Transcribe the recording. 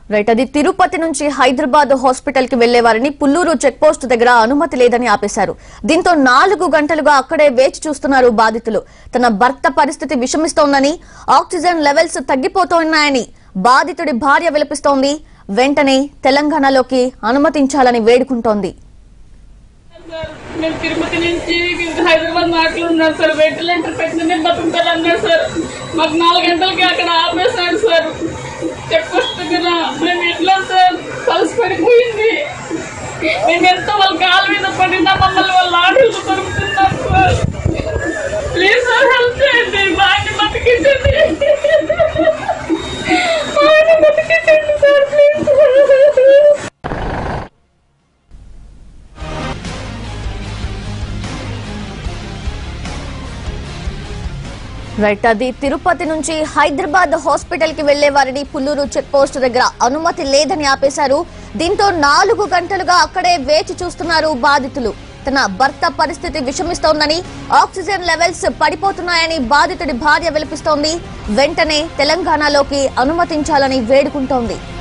right అది తిరుపతి నుంచి Hyderabad hospital కి వెళ్లే వారిని పుల్లూరు చెక్ పోస్ట్ దగ్గర అనుమతి లేదని ఆపేశారు దీంతో నాలుగు గంటలుగా అక్కడే వేచి చూస్తున్నారు బాధితులు తన భర్త పరిస్థితి విషమిస్తోందని ఆక్సిజన్ లెవెల్స్ తగ్గిపోతున్నాయని బాధితుడి భార్య విలపిస్తోంది వెంటనే తెలంగాణలోకి అనుమతించాలని వేడుకుంటోంది సార్ మేము తిరుపతి నుంచి ఇంకా హైదరాబాద్ మాట్లాడున్నాం సార్ వెంటిలేటర్ పెట్టిన నేను బతుకుతారు అన్నారు సార్ మాకు నాలుగు గంటలకి అక్కడ ఆపేశారు సార్ చెక్ పోస్ట్ దగ్గర మేము ఎట్లా సార్ కలిసి పడిపోయింది మేము ఎంతో వాళ్ళ కాలు మీద పడినా మమ్మల్ని వాళ్ళ ఆటలు దొరుకుతున్నాం సార్ ప్లీజ్ సార్ హెల్ప్ చేయండి మా ఆయన బతికించండి మా ఆయన బతికించండి సార్ ప్లీజ్ రైట్ అది తిరుపతి నుంచి హైదరాబాద్ హాస్పిటల్ కి వెళ్లే వారిని పుల్లూరు చెక్ పోస్ట్ దగ్గర అనుమతి లేదని ఆపేశారు దీంతో నాలుగు గంటలుగా అక్కడే వేచి చూస్తున్నారు బాధితులు తన భర్త పరిస్థితి విషమిస్తోందని ఆక్సిజన్ లెవెల్స్ పడిపోతున్నాయని బాధితుడి భార్య విలపిస్తోంది వెంటనే తెలంగాణలోకి అనుమతించాలని వేడుకుంటోంది